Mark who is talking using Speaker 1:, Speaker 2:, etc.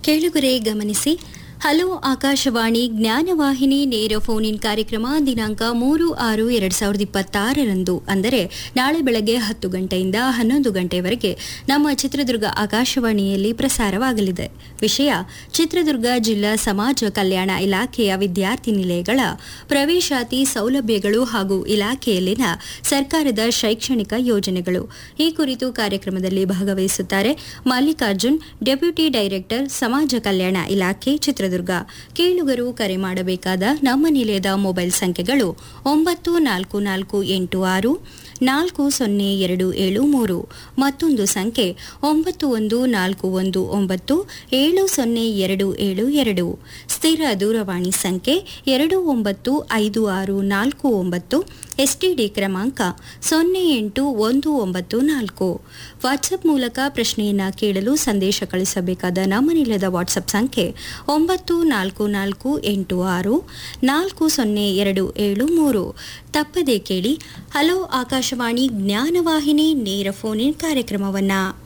Speaker 1: ಕೇಳುಗರೆ ಗಮನಿಸಿ ಹಲೋ ಆಕಾಶವಾಣಿ ಜ್ಞಾನವಾಹಿನಿ ನೇರ ಫೋನ್ ಇನ್ ಕಾರ್ಯಕ್ರಮ ದಿನಾಂಕ ಮೂರು ಆರು ಎರಡ್ ಸಾವಿರದ ಇಪ್ಪತ್ತಾರರಂದು ಅಂದರೆ ನಾಳೆ ಬೆಳಗ್ಗೆ ಹತ್ತು ಗಂಟೆಯಿಂದ ಹನ್ನೊಂದು ಗಂಟೆವರೆಗೆ ನಮ್ಮ ಚಿತ್ರದುರ್ಗ ಆಕಾಶವಾಣಿಯಲ್ಲಿ ಪ್ರಸಾರವಾಗಲಿದೆ ವಿಷಯ ಚಿತ್ರದುರ್ಗ ಜಿಲ್ಲಾ ಸಮಾಜ ಕಲ್ಯಾಣ ಇಲಾಖೆಯ ವಿದ್ಯಾರ್ಥಿ ನಿಲಯಗಳ ಪ್ರವೇಶಾತಿ ಸೌಲಭ್ಯಗಳು ಹಾಗೂ ಇಲಾಖೆಯಲ್ಲಿನ ಸರ್ಕಾರದ ಶೈಕ್ಷಣಿಕ ಯೋಜನೆಗಳು ಈ ಕುರಿತು ಕಾರ್ಯಕ್ರಮದಲ್ಲಿ ಭಾಗವಹಿಸುತ್ತಾರೆ ಮಲ್ಲಿಕಾರ್ಜುನ್ ಡೆಪ್ಯೂಟಿ ಡೈರೆಕ್ಟರ್ ಸಮಾಜ ಕಲ್ಯಾಣ ಇಲಾಖೆ ಚಿತ್ರದುರ್ಗ ಕೇಳುಗರು ಕರೆ ಮಾಡಬೇಕಾದ ನಮ್ಮ ನಿಲಯದ ಮೊಬೈಲ್ ಸಂಖ್ಯೆಗಳು ಒಂಬತ್ತು ನಾಲ್ಕು ನಾಲ್ಕು ಎಂಟು ಆರು ನಾಲ್ಕು ಸೊನ್ನೆ ಎರಡು ಏಳು ಮೂರು ಮತ್ತೊಂದು ಸಂಖ್ಯೆ ಒಂಬತ್ತು ಒಂದು ನಾಲ್ಕು ಒಂದು ಒಂಬತ್ತು ಏಳು ಸೊನ್ನೆ ಎರಡು ಏಳು ಎರಡು ಸ್ಥಿರ ದೂರವಾಣಿ ಸಂಖ್ಯೆ ಎರಡು ಒಂಬತ್ತು ಐದು ಆರು ನಾಲ್ಕು ಒಂಬತ್ತು ಎಸ್ಟಿಡಿ ಕ್ರಮಾಂಕ ಸೊನ್ನೆ ಎಂಟು ಒಂದು ಒಂಬತ್ತು ನಾಲ್ಕು ವಾಟ್ಸಪ್ ಮೂಲಕ ಪ್ರಶ್ನೆಯನ್ನ ಕೇಳಲು ಸಂದೇಶ ಕಳಿಸಬೇಕಾದ ನಮ್ಮ ನಿಲಯದ ವಾಟ್ಸಪ್ ಸಂಖ್ಯೆ ಒಂಬತ್ತು ನಾಲ್ಕು ನಾಲ್ಕು ಎಂಟು ಆರು ನಾಲ್ಕು ಸೊನ್ನೆ ಎರಡು ಏಳು ಮೂರು ತಪ್ಪದೇ ಕೇಳಿ ಹಲೋ ಆಕಾಶವಾಣಿ ಜ್ಞಾನವಾಹಿನಿ ನೇರ ಫೋನ್ ಇನ್ ಕಾರ್ಯಕ್ರಮವನ್ನ